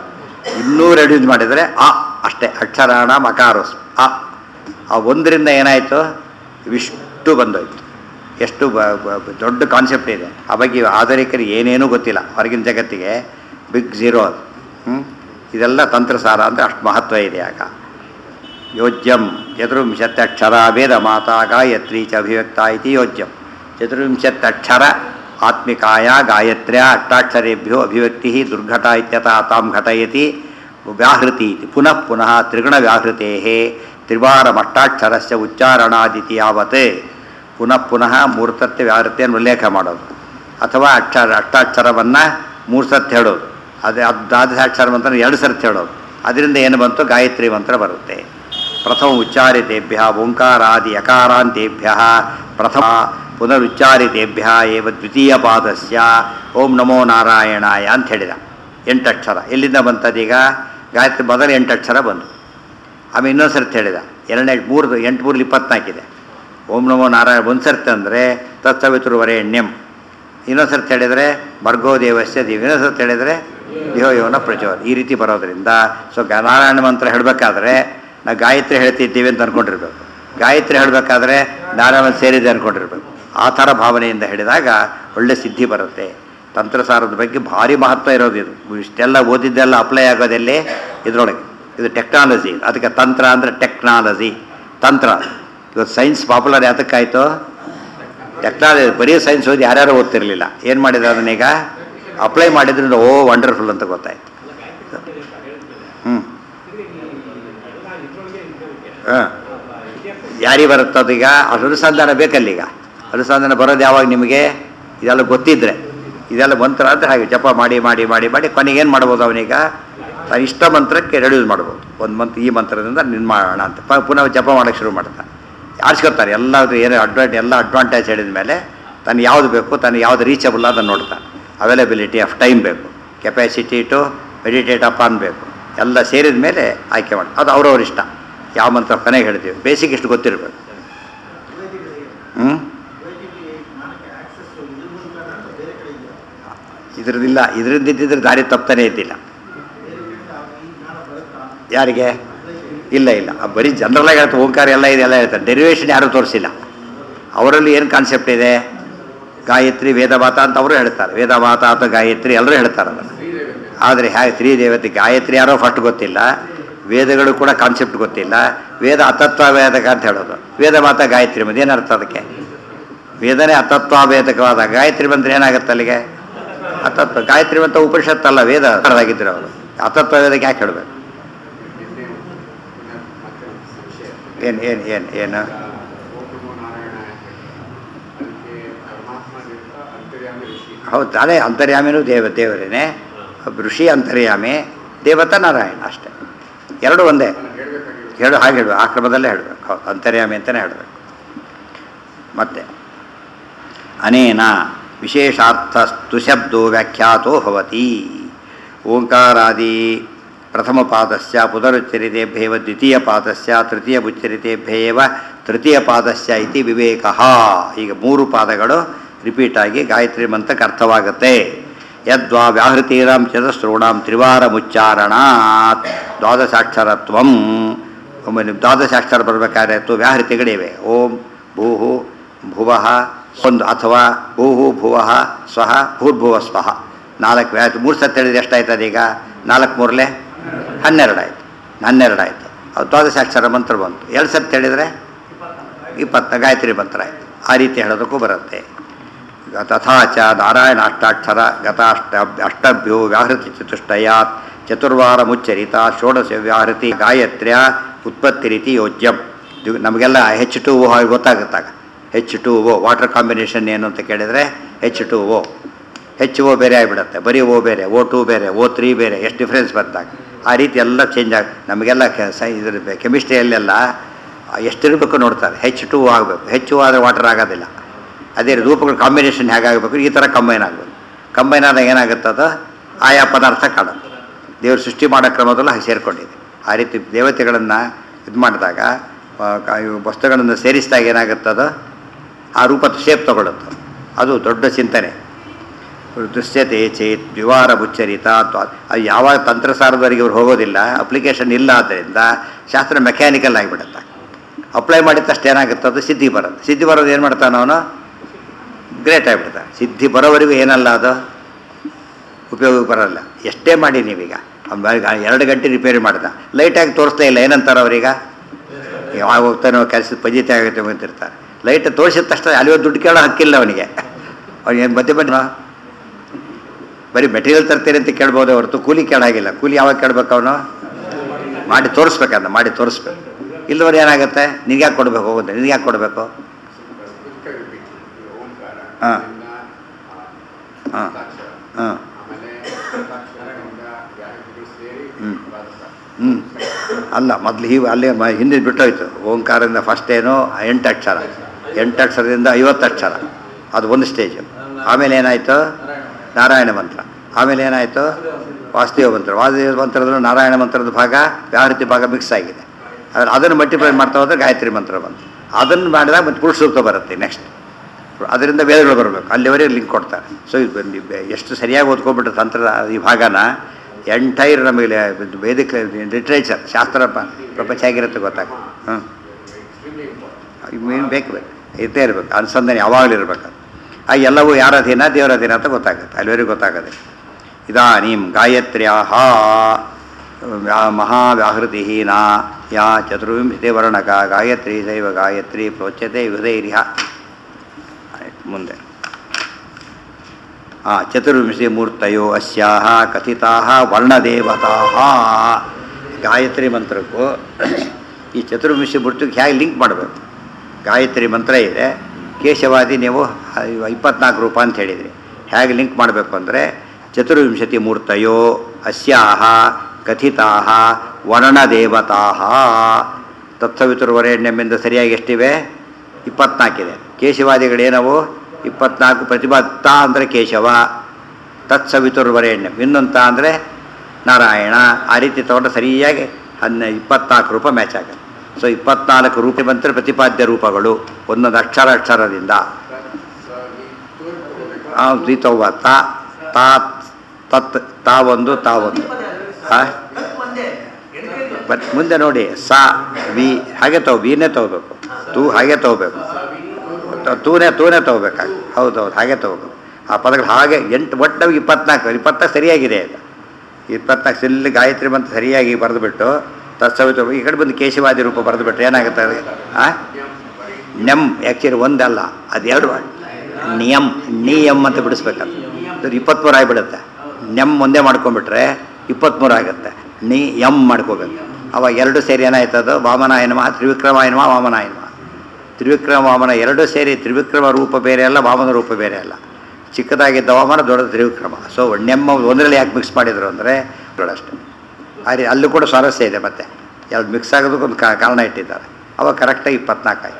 ಇನ್ನೂ ರೆಡ್ಯೂಸ್ ಮಾಡಿದರೆ ಅ ಅಷ್ಟೇ ಅಕ್ಷರಾಣ ಮಕಾರೋಸ್ ಅ ಆ ಒಂದರಿಂದ ಏನಾಯಿತು ಇವಿಷ್ಟು ಬಂದೋಯ್ತು ಎಷ್ಟು ಬ- ಬ- ಬ- ದೊಡ್ಡ ಕಾನ್ಸೆಪ್ಟ್ ಇದೆ ಆ ಬಗ್ಗೆ ಆಧುನಿಕರಿಗೆ ಏನೇನೂ ಗೊತ್ತಿಲ್ಲ ಹೊರಗಿನ ಜಗತ್ತಿಗೆ ಬಿಗ್ ಝೀರೋ ಅದು ಹ್ಮ್? ಇದೆಲ್ಲ ತಂತ್ರಸಾರ ಅಂದರೆ ಅಷ್ಟು ಮಹತ್ವ ಇದೆ ಆಗ ಯೋಜ್ಯಂ ಚತುರ್ವಿಂಶತ್ಯಕ್ಷರ ವೇದ ಮಾತಾ ಗಾಯತ್ರಿ ಚ ಅಭಿವ್ಯಕ್ತ ಇತಿ ಯೋಜ್ಯಂ ಚತುರ್ವಿಂಶತ್ಯಕ್ಷರ ಆತ್ಮಿಕಾಯ ಗಾಯತ್ರ್ಯ ಅಷ್ಟಾಕ್ಷರೇಭ್ಯೋ ಅಭಿವ್ಯಕ್ತಿ ದುರ್ಘಟ ಇತ್ಯತಃ ತಾಂ ಘಟಯತಿ ವ್ಯಾಹೃತಿ ಇತಿ ಪುನಃ ಪುನಃ ತ್ರಿಗುಣ ವ್ಯಾಹೃತೆ ತ್ರಿವಾರಮಷ್ಟಾಕ್ಷರಸ್ಯ ಉಚ್ಚಾರಣಾದಿತಿ ಯಾವತ್ ಪುನಃ ಪುನಃ ಮೂರ್ತತ್ವ ವ್ಯಾಹೃತಿಯನ್ನು ಉಲ್ಲೇಖ ಮಾಡೋದು ಅಥವಾ ಅಕ್ಷರ ಅಷ್ಟಾಕ್ಷರವನ್ನು ಮೂರು ಸರ್ತಿ ಹೇಳೋದು ಅದೇ ಅದು ದ್ವಾದಶಾಕ್ಷರ ಮಂತ್ರ ಎರಡು ಸರ್ತಿ ಹೇಳೋದು ಅದರಿಂದ ಏನು ಬಂತು ಗಾಯತ್ರಿ ಮಂತ್ರ ಬರುತ್ತೆ ಪ್ರಥಮ ಉಚ್ಚಾರಿತೇಭ್ಯ ಓಂಕಾರಾದಿ ಯಕಾರಾಂತೇಭ್ಯ ಪ್ರಥಮ ಪುನರುಚ್ಚಾರಿತೇಭ್ಯ ಏವ ದ್ವಿತೀಯ ಪಾದಸ್ಯ ಓಂ ನಮೋ ನಾರಾಯಣಾಯ ಅಂತ ಹೇಳಿದ ಎಂಟಕ್ಷರ ಎಲ್ಲಿಂದ ಬಂತದೀಗ ಗಾಯತ್ರಿ ಮೊದಲು ಎಂಟಕ್ಷರ ಬಂತು ಆಮೇಲೆ ಇನ್ನೊಂದು ಸರ್ತಿ ಹೇಳಿದ ಎರಡನೇ ಮೂರು ಎಂಟು ಮೂರಲ್ಲಿ ಇಪ್ಪತ್ನಾಲ್ಕಿದೆ ಓಂ ನಮೋ ನಾರಾಯಣ ಒಂದು ಸರ್ತಿ ಅಂದರೆ ತತ್ಸವಿತುರ್ವರೆಣ್ಯಂ ಇನ್ನೊಂದು ಸರ್ತಿ ಹೇಳಿದರೆ ಭರ್ಗೋ ದೇವಸ್ಯ ದಿವ್ಯ ಇನ್ನೊಂದು ಸರ್ತಿ ಹೇಳಿದರೆ ದೇಹೋ ಯೋನ ಪ್ರಚೋದ ಈ ರೀತಿ ಬರೋದ್ರಿಂದ ಸೊ ಗ- ನಾರಾಯಣ ಮಂತ್ರ ಹೇಳಬೇಕಾದ್ರೆ ನಾವು ಗಾಯತ್ರಿ ಹೇಳ್ತಿದ್ದೀವಿ ಅಂತ ಅಂದ್ಕೊಂಡಿರ್ಬೇಕು ಗಾಯತ್ರಿ ಹೇಳಬೇಕಾದ್ರೆ ನಾರಾಯಣ ಸೇರಿದೆ ಅಂದ್ಕೊಂಡಿರ್ಬೇಕು ಆ ಥರ ಭಾವನೆಯಿಂದ ಹೇಳಿದಾಗ ಒಳ್ಳೆ ಸಿದ್ಧಿ ಬರುತ್ತೆ ತಂತ್ರಸಾರದ ಬಗ್ಗೆ ಭಾರಿ ಮಹತ್ವ ಇರೋದು ಇದು ಇಷ್ಟೆಲ್ಲ ಓದಿದ್ದೆಲ್ಲ ಅಪ್ಲೈ ಆಗೋದೆಲ್ಲಿ ಇದರೊಳಗೆ ಇದು ಟೆಕ್ನಾಲಜಿ ಅದಕ್ಕೆ ತಂತ್ರ ಅಂದರೆ ಟೆಕ್ನಾಲಜಿ ತಂತ್ರ ಇವತ್ತು ಸೈನ್ಸ್ ಪಾಪ್ಯುಲರ್ ಯಾತಕ್ಕಾಯಿತು ಟೆಕ್ನಾಲಜಿ ಬರೀ ಸೈನ್ಸ್ ಓದಿ ಯಾರ್ಯಾರು ಓದ್ತಿರ್ಲಿಲ್ಲ ಏನು ಮಾಡಿದ್ರು ಅದನ್ನೀಗ ಅಪ್ಲೈ ಮಾಡಿದ್ರಿಂದ ಓ ವಂಡರ್ಫುಲ್ ಅಂತ ಗೊತ್ತಾಯ್ತು ಹ್ಞೂ ಹಾಂ ಯಾರಿಗೆ ಬರುತ್ತೋ ಅದೀಗ ಅದು ಅನುಸಂಧಾನ ಬೇಕಲ್ಲೀಗ ಅನುಸಂಧಾನ ಬರೋದು ಯಾವಾಗ ನಿಮಗೆ ಇದೆಲ್ಲ ಗೊತ್ತಿದ್ರೆ ಇದೆಲ್ಲ ಮಂತ್ರ ಅಂತ ಹಾಗೆ ಜಪ ಮಾಡಿ ಮಾಡಿ ಮಾಡಿ ಮಾಡಿ ಕೊನೆಗೆ ಏನು ಮಾಡ್ಬೋದು ಅವನೀಗ ತಾನು ಇಷ್ಟ ಮಂತ್ರಕ್ಕೆ ರೆಡ್ಯೂಸ್ ಮಾಡ್ಬೋದು ಒಂದು ಮಂತ್ರ ಈ ಮಂತ್ರದಿಂದ ನಿನ್ ಮಾಡೋಣ ಅಂತ ಪ- ಪುನಃ ಜಪ ಮಾಡೋಕ್ಕೆ ಶುರು ಮಾಡ್ತಾನೆ ಆರಿಸ್ಕೊತಾರೆ ಎಲ್ಲಾದ್ರೂ ಏನು ಅಡ್ವಾಂಟ್ ಎಲ್ಲ ಅಡ್ವಾಂಟೇಜ್ ಹೇಳಿದ ಮೇಲೆ ತನಗೆ ಯಾವುದು ಬೇಕು ತನಗೆ ಯಾವುದು ರೀಚಬಲ್ ಅದನ್ನು ನೋಡ್ತಾನೆ ಅವೈಲಬಿಲಿಟಿ ಆಫ್ ಟೈಮ್ ಬೇಕು ಕೆಪಾಸಿಟಿ ಟು ಮೆಡಿಟೇಟ್ ಅಪ್ ಬೇಕು ಎಲ್ಲ ಸೇರಿದ ಮೇಲೆ ಆಯ್ಕೆ ಮಾಡಿ ಅದು ಅವ್ರವ್ರ ಇಷ್ಟ ಯಾವ ಮಂತ್ರ ಕೊನೆಗೆ ಹೇಳ್ತೀವಿ ಬೇಸಿಕ್ ಇಷ್ಟು ಗೊತ್ತಿರಬೇಕು ಹ್ಞೂ ಇದ್ರದ್ದಿಲ್ಲ ಇದರಿಂದ ಇದ್ದಿದ್ರೆ ದಾರಿ ತಪ್ತಾನೆ ಇದ್ದಿಲ್ಲ ಯಾರಿಗೆ ಇಲ್ಲ ಇಲ್ಲ ಆ ಬರೀ ಜನರಲಾಗಿ ಹೇಳ್ತಾರೆ ಓಂಕಾರ ಎಲ್ಲ ಇದೆ ಎಲ್ಲ ಹೇಳ್ತಾರೆ ಡೆರಿವೇಷನ್ ಯಾರೂ ತೋರಿಸಿಲ್ಲ ಅವರಲ್ಲಿ ಏನು ಕಾನ್ಸೆಪ್ಟ್ ಇದೆ ಗಾಯತ್ರಿ ವೇದಮಾತ ಅಂತ ಅವರು ಹೇಳ್ತಾರೆ ವೇದಮಾತ ಅಥವಾ ಗಾಯತ್ರಿ ಎಲ್ಲರೂ ಹೇಳ್ತಾರೆ ಅದನ್ನು ಆದರೆ ಹೇಗೆ ಶ್ರೀ ದೇವತೆ ಗಾಯತ್ರಿ ಯಾರೋ ಫಸ್ಟ್ ಗೊತ್ತಿಲ್ಲ ವೇದಗಳು ಕೂಡ ಕಾನ್ಸೆಪ್ಟ್ ಗೊತ್ತಿಲ್ಲ ವೇದ ಅತತ್ವ ವೇದಕ ಅಂತ ಹೇಳೋದು ವೇದ ಮಾತ ಗಾಯತ್ರಿ ಬಂದು ಏನರ್ಥ ಅದಕ್ಕೆ ವೇದನೆ ಅತತ್ವ ವೇದಕವಾದ ಗಾಯತ್ರಿ ಬಂದ್ರೆ ಏನಾಗುತ್ತೆ ಅಲ್ಲಿಗೆ ಅತತ್ವ ಗಾಯತ್ರಿ ಬಂತ ಉಪನಿಷತ್ತಲ್ಲ ವೇದ ಆಗಿದ್ರು ಅವರು ಅತತ್ವ ವೇದಕ್ಕೆ ಯಾಕೆ ಹೇಳಬೇಕು ಏನು ಏನು ಏನು ಏನು ಹೌದು ಅದೇ ಅಂತರ್ಯಾಮಿನೂ ದೇವ ದೇವರೇನೆ ಋಷಿ ಅಂತರ್ಯಾಮಿ ದೇವತಾ ನಾರಾಯಣ ಅಷ್ಟೇ ಎರಡು ಒಂದೇ ಹೇಳು ಹಾಗೆ ಹೇಳು ಆ ಕ್ರಮದಲ್ಲೇ ಹೇಳಬೇಕು ಹೌದು ಅಂತರ್ಯಾಮಿ ಅಂತಲೇ ಹೇಳಬೇಕು ಮತ್ತೆ ಅನೇನ ವಿಶೇಷಾರ್ಥಸ್ತು ಶಬ್ದೋ ವ್ಯಾಖ್ಯಾತೋ ಭವತಿ ಓಂಕಾರಾದಿ ಪ್ರಥಮ ಪಾದಸ್ಯ ಪುನರುಚ್ಚರಿತೆಭ್ಯೇವ ದ್ವಿತೀಯ ಪಾದಸ್ಯ ತೃತೀಯ ಉಚ್ಚರಿತೆಭ್ಯೇವ ತೃತೀಯ ಪಾದಸ್ಯ ಇತಿ ವಿವೇಕ ಈಗ ಮೂರು ಪಾದಗಳು ರಿಪೀಟ್ ಆಗಿ ಗಾಯತ್ರಿ ಮಂತ್ರಕ್ಕೆ ಅರ್ಥವಾಗುತ್ತೆ ಯದ್ವಾ ವ್ಯಾಹೃತೀರಾಂ ಚತುಸ್ರೋಣಾಂ ತ್ರಿವಾರ ಮುಚ್ಚಾರಣಾತ್ ದ್ವಾದಶಾಕ್ಷರತ್ವಂ ಒಮ್ಮೆ ನೀವು ದ್ವಾದಶಾಕ್ಷರ ಬರಬೇಕಾದ್ರೆ ತು ವ್ಯಾಹೃತಿಗಳಿವೆ ಓಂ ಭೂಹು ಭುವಃ ಒಂದು ಅಥವಾ ಭೂಹು ಭುವಃ ಸ್ವಹ ಭೂರ್ಭುವ ಸ್ವಹ ನಾಲ್ಕು ವ್ಯಾಹೃತಿ ಮೂರು ಸತಿ ಹೇಳಿದ್ರೆ ಎಷ್ಟಾಯ್ತದೆ ಈಗ ನಾಲ್ಕು ಮೂರಲೆ ಹನ್ನೆರಡು ಆಯಿತು ಹನ್ನೆರಡು ಆಯಿತು ಅದು ದ್ವಾದಶಾಕ್ಷರ ಮಂತ್ರ ಬಂತು ಎರಡು ಸತಿ ಹೇಳಿದರೆ ಇಪ್ಪತ್ತು ಗಾಯತ್ರಿ ಮಂತ್ರ ಆಯಿತು ಆ ರೀತಿ ಹೇಳೋದಕ್ಕೂ ಬರುತ್ತೆ ತಥಾ ಚ ನಾರಾಯಣ ಅಷ್ಟಾಕ್ಷರ ಗತಾಷ್ಟ ಅಷ್ಟಭ್ಯೋ ವ್ಯಾಹೃತಿ ಚತುಷ್ಟಯಾತ್ ಚತುರ್ವಾರ ಮುಚ್ಚರಿತ ಷೋಡಶ ವ್ಯಾಹೃತಿ ಗಾಯತ್ರ್ಯ ಉತ್ಪತ್ತಿ ರೀತಿ ಯೋಜ್ಯಂ ಇದು ನಮಗೆಲ್ಲ ಹೆಚ್ ಟು ಓ ಗೊತ್ತಾಗುತ್ತಾಗ H two O water combination ಏನು ಅಂತ ಕೇಳಿದರೆ ಹೆಚ್ ಟು ಓ ಹೆಚ್ ಓ ಬೇರೆ ಆಗಿಬಿಡುತ್ತೆ ಬರೀ ಓ ಬೇರೆ ಓ ಟು ಬೇರೆ ಓ ತ್ರೀ ಬೇರೆ ಎಷ್ಟು ಡಿಫ್ರೆನ್ಸ್ ಬಂದಾಗ ಆ ರೀತಿ ಎಲ್ಲ ಚೇಂಜ್ ಆಗಿ ನಮಗೆಲ್ಲ ಕೆ- ಸೈ ಇದ್ರ ಕೆಮಿಸ್ಟ್ರಿಯಲ್ಲೆಲ್ಲ ಎಷ್ಟಿರಬೇಕು ನೋಡ್ತಾರೆ ಹೆಚ್ ಟು ಆಗಬೇಕು ಹೆಚ್ಚು ಆದರೆ ವಾಟರ್ ಆಗೋದಿಲ್ಲ ಅದೇ ರೂಪಗಳ ಕಾಂಬಿನೇಷನ್ ಹೇಗಾಗಬೇಕು ಈ ಥರ ಕಂಬೈನ್ ಆಗಬೇಕು ಕಂಬೈನ್ ಆದಾಗ ಏನಾಗುತ್ತೆ ಅದು ಆಯಾ ಪದಾರ್ಥ ಕಾಣುತ್ತೆ ದೇವರು ಸೃಷ್ಟಿ ಮಾಡೋ ಕ್ರಮದಲ್ಲೂ ಹಾಗೆ ಸೇರಿಕೊಂಡಿದೆ ಆ ರೀತಿ ದೇವತೆಗಳನ್ನು ಇದು ಮಾಡಿದಾಗ ಆ, ಕ- ಇವು ವಸ್ತುಗಳನ್ನು ಸೇರಿಸಿದಾಗ ಏನಾಗುತ್ತದೋ ಆ ರೂಪದ ಶೇಪ್ ತಗೊಳುತ್ತೆ ಅದು ದೊಡ್ಡ ಚಿಂತನೆ ದೃಶ್ಯತೆ ಚೇತ್ ದ್ವಿವಾರ ಮುಚ್ಚರಿತ ತ್ವ- ಅದು ಯಾವಾಗ ತಂತ್ರಸಾರದವರೆಗೆ ಇವ್ರು ಹೋಗೋದಿಲ್ಲ ಅಪ್ಲಿಕೇಶನ್ ಇಲ್ಲ ಆದ್ದರಿಂದ ಶಾಸ್ತ್ರ ಮೆಕ್ಯಾನಿಕಲ್ ಆಗಿಬಿಡುತ್ತೆ ಅಪ್ಲೈ ಮಾಡಿದ ತಕ್ಷಣ ಏನಾಗುತ್ತೆ ಅದು ಸಿದ್ಧಿ ಬರುತ್ತೆ ಸಿದ್ಧಿ ಬರೋದು ಏನು ಮಾಡ್ತಾನೆ ಅವನು ಗ್ರೇಟ್ ಆಗಿಬಿಡ್ತಾನೆ ಸಿದ್ಧಿ ಬರೋವರೆಗೂ ಏನಲ್ಲ ಅದು ಉಪಯೋಗಕ್ಕೆ ಬರಲ್ಲ ಎಷ್ಟೇ ಮಾಡಿ ನೀವೀಗ ಅವ್ನ್ ಬ- ಗ- ಎರಡು ಗಂಟೆ ರಿಪೇರಿ ಮಾಡ್ದ ಲೈಟಾಗಿ ತೋರಿಸ್ತಾ ಇಲ್ಲ ಏನಂತಾರೆ ಅವರೀಗ ಯಾವಾಗ ಹೋಗ್ತಾನೋ ಕೆಲಸದ ಪಜಿತೆ ಆಗುತ್ತೆ ಅಂತಿರ್ತಾರೆ ಲೈಟ್ ತೋರಿಸಿದ ತಕ್ಷಣ ಅಲ್ಲಿ ಒಂದು ದುಡ್ಡು ಕೇಳೋ ಹಕ್ಕಿಲ್ಲ ಅವನಿಗೆ ಅವ್ನಿಗೆ ಮಧ್ಯೆ ಬಂದ ಬರೀ ಮೆಟೀರಿಯಲ್ ತರ್ತೀರಿ ಅಂತ ಕೇಳ್ಬೋದು ಹೊರತು ಕೂಲಿ ಕೇಳಾಗಿಲ್ಲ ಕೂಲಿ ಯಾವಾಗ ಕೇಳ್ಬೇಕು ಅವನು ಮಾಡಿ ತೋರಿಸ್ಬೇಕಂತ ಮಾಡಿ ತೋರಿಸ್ಬೇಕು ಇಲ್ಲದವ್ರು ಏನಾಗುತ್ತೆ ನಿನ್ಗೆ ಯಾಕೆ ಕೊಡಬೇಕು ಹೋಗುತ್ತೆ ನಿನ್ಗೆ ಯಾಕೆ ಕೊಡಬೇಕು ಹಾಂ ಹಾಂ ಹಾಂ ಹ್ಞೂ ಹ್ಞೂ ಅಲ್ಲ ಮೊದಲು ಹೀ ಅಲ್ಲೇ ಮ ಹಿಂದಿನ ಬಿಟ್ಟೋಯ್ತು ಓಂಕಾರದಿಂದ ಫಸ್ಟ್ ಏನು ಎಂಟು ಅಕ್ಷರ ಎಂಟು ಅಕ್ಷರದಿಂದ ಐವತ್ತು ಅಕ್ಷರ ಅದು ಒಂದು ಸ್ಟೇಜು ಆಮೇಲೆ ಏನಾಯಿತು ನಾರಾಯಣ ಮಂತ್ರ ಆಮೇಲೆ ಏನಾಯಿತು ವಾಸುದೇವ ಮಂತ್ರ ವಾಸುದೇವ ಮಂತ್ರದಲ್ಲೂ ನಾರಾಯಣ ಮಂತ್ರದ ಭಾಗ ವ್ಯಾಹೃತಿ ಭಾಗ ಮಿಕ್ಸ್ ಆಗಿದೆ ಆದ್ರೆ ಅದನ್ನು ಮಲ್ಟಿಪ್ಲೈ ಮಾಡ್ತಾ ಹೋದ್ರೆ ಗಾಯತ್ರಿ ಮಂತ್ರ ಬಂತು ಅದನ್ನು ಮಾಡಿದಾಗ ಮತ್ತೆ ಪುರುಷ ಸೂಕ್ತ ಬರುತ್ತೆ ನೆಕ್ಸ್ಟ್ ಅದರಿಂದ ವೇದಗಳು ಬರಬೇಕು ಅಲ್ಲಿವರೆಗೆ ಲಿಂಕ್ ಕೊಡ್ತಾರೆ ಸೊ ಇದು ನೀವು ಎಷ್ಟು ಸರಿಯಾಗಿ ಓದ್ಕೊಂಡ್ಬಿಟ್ರೆ ತಂತ್ರದ ಈ ಭಾಗನ ಎಂಟೈರ್ ನಮಗೆ ವೇದಿಕ ಲಿಟ್ರೇಚರ್ ಶಾಸ್ತ್ರ ಪ- ಪ್ರಪಂಚ ಆಗಿರುತ್ತೆ ಗೊತ್ತಾಗ ಹ್ಞೂ ಏನು ಬೇಕು ಬೇಕು ಇರ್ತೇ ಇರಬೇಕು ಅನುಸಂಧಾನ ಯಾವಾಗಲೂ ಇರಬೇಕು ಆ ಎಲ್ಲವೂ ಯಾರ ಅಧೀನ ದೇವರ ಅಧೀನ ಅಂತ ಗೊತ್ತಾಗುತ್ತೆ ಅಲ್ಲಿವರೆಗೆ ಗೊತ್ತಾಗದೆ ಇದಾನೀಂ ಗಾಯತ್ರ್ಯಾಹ ವ್ಯಾ- ಮಹಾವ್ಯಾಹೃತಿಹೀನ ಯಾ ಚತುರ್ವಿಂಶತಿ ವರ್ಣಕ ಗಾಯತ್ರಿ ದೈವ ಗಾಯತ್ರಿ ಪ್ರೋಚ್ಯತೆ ವಿಧೈರ್ಯ ಮುಂದೆ ಆ ಚತುರ್ವಿಂಶತಿ ಮೂರ್ತಯೋ ಅಸ್ಯಾಹ ಕಥಿತಾ ವರ್ಣದೇವತಾ ಗಾಯತ್ರಿ ಮಂತ್ರಕ್ಕೂ ಈ ಚತುರ್ವಿಂಶತಿ ಮೂರ್ತಿಗೆ ಹೇಗೆ ಲಿಂಕ್ ಮಾಡಬೇಕು ಗಾಯತ್ರಿ ಮಂತ್ರ ಇದೆ ಕೇಶವಾದಿ ನೀವು ಇಪ್ಪತ್ನಾಲ್ಕು ರೂಪ ಅಂತ ಹೇಳಿದ್ರಿ ಹೇಗೆ ಲಿಂಕ್ ಮಾಡಬೇಕು ಅಂದರೆ ಚತುರ್ವಿಂಶತಿ ಮೂರ್ತಯೋ ಅಸ್ಯಾಹ ಕಥಿತಾ ವರ್ಣದೇವತಾ ತತ್ಸವಿತುರ್ವರೆಣ್ಯಮಿಂದ ಸರಿಯಾಗಿ ಎಷ್ಟಿವೆ ಇಪ್ಪತ್ನಾಲ್ಕಿದೆ ಕೇಶವಾದಿಗಳೇನವು ಇಪ್ಪತ್ನಾಲ್ಕು ಪ್ರತಿಭಾ ಅಂದರೆ ಕೇಶವ ತತ್ಸವಿತುರ್ವರೆಣ್ಯಂ ಇನ್ನೊಂತ ಅಂದರೆ ನಾರಾಯಣ ಆ ರೀತಿ ತಗೊಂಡು ಸರಿಯಾಗಿ ಹನ್ನ ಇಪ್ಪತ್ನಾಲ್ಕು ರೂಪ ಮ್ಯಾಚ್ ಆಗುತ್ತೆ ಸೊ ಇಪ್ಪತ್ನಾಲ್ಕು ರೂಪ ಮಂತ್ರ ಪ್ರತಿಪಾದ್ಯ ರೂಪಗಳು ಒಂದೊಂದು ಅಕ್ಷರ ಅಕ್ಷರದಿಂದ ಆ ದ್ವಿತವ್ವ ತಾ ತಾ ತತ್ ತಾವೊಂದು ತಾವೊಂದು ಹಾಂ ಬಟ್ ಮುಂದೆ ನೋಡಿ ಸ ವಿ ಹಾಗೆ ತಗೋ ವಿನೇ ತಗೋಬೇಕು ತೂ ಹಾಗೆ ತಗೋಬೇಕು ತ- ತೂನೇ ತೂನೇ ತಗೋಬೇಕಾಗಿ ಹೌದು ಹೌದು ಹಾಗೆ ತಗೋಬೇಕು ಆ ಪದಗಳು ಹಾಗೆ ಎಂಟು ಒಟ್ಟು ನಮಗೆ ಇಪ್ಪತ್ನಾಲ್ಕು ಇಪ್ಪತ್ನಾಲ್ಕು ಸರಿಯಾಗಿದೆ ಅದು ಇಪ್ಪತ್ನಾಲ್ಕು ಸಿಲ್ಲಿ ಗಾಯತ್ರಿ ಮಂತ್ರ ಸರಿಯಾಗಿ ಬರೆದುಬಿಟ್ಟು ತತ್ಸವಿತ ಈ ಕಡೆ ಬಂದು ಕೇಶವಾದಿ ರೂಪ ಬರೆದುಬಿಟ್ರೆ ಏನಾಗುತ್ತೆ ಅದು ಆ ನೆಮ್ ಆ್ಯಕ್ಚುಲಿ ಒಂದಲ್ಲ ಅದೆರಡು ನಿಯಮ್ ನಿಯಮ್ ಅಂತ ಬಿಡಿಸ್ಬೇಕದು ಅದು ಇಪ್ಪತ್ತ್ಮೂರು ಆಗಿಬಿಡುತ್ತೆ ನೆಮ್ ಒಂದೇ ಮಾಡ್ಕೊಂಡ್ಬಿಟ್ರೆ ಇಪ್ಪತ್ತ್ಮೂರು ಆಗುತ್ತೆ ನಿ ಎಮ್ ಮಾಡ್ಕೋಬೇಕು ಅವಾಗ ಎರಡು ಸೇರಿ ಏನಾಯ್ತದು ವಾಮನಾಯ ನಮಃ ತ್ರಿವಿಕ್ರಮಾಯ ನಮಃ ವಾಮನಾಯ ನಮಃ ತ್ರಿವಿಕ್ರಮ ವಾಮನ ಎರಡೂ ಸೇರಿ ತ್ರಿವಿಕ್ರಮ ರೂಪ ಬೇರೆ ಅಲ್ಲ ವಾಮನ ರೂಪ ಬೇರೆ ಅಲ್ಲ ಚಿಕ್ಕದಾಗಿದ್ದ ವಾಮನ ದೊಡ್ಡ ತ್ರಿವಿಕ್ರಮ ಸೊ ನೆಮ್ಮ ಒಂದರಲ್ಲಿ ಯಾಕೆ ಮಿಕ್ಸ್ ಮಾಡಿದರು ಅಂದರೆ ಅಷ್ಟೇ ಆದರೆ ಅಲ್ಲೂ ಕೂಡ ಸ್ವಾರಸ್ಯ ಇದೆ ಮತ್ತೆ ಎರಡು ಮಿಕ್ಸ್ ಆಗೋದಕ್ಕೊಂದು ಕಾ- ಕಾರಣ ಇಟ್ಟಿದ್ದಾರೆ ಅವಾಗ ಕರೆಕ್ಟಾಗಿ ಇಪ್ಪತ್ನಾಲ್ಕು ಆಯ್ತು